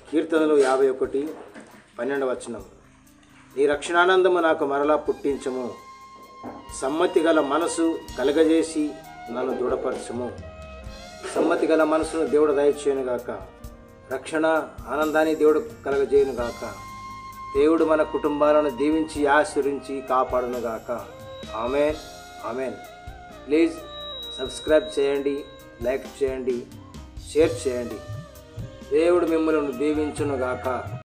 కీర్తనలు యాభై ఒకటి పన్నెండవ వచనం నీ రక్షణానందము నాకు మరలా పుట్టించము సమ్మతి గల మనసు కలగజేసి నన్ను దృఢపరచము సమ్మతి గల మనసును దేవుడు దయచేయనుగాక రక్షణ ఆనందాన్ని దేవుడు కలగజేయునుగాక దేవుడు మన కుటుంబాలను దీవించి ఆశీర్వించి కాపాడునుగాక ఆమెన్ ఆమెన్ ప్లీజ్ సబ్స్క్రైబ్ చేయండి లైక్ చేయండి షేర్ చేయండి దేవుడు మిమ్మల్ని దీవించునుగాక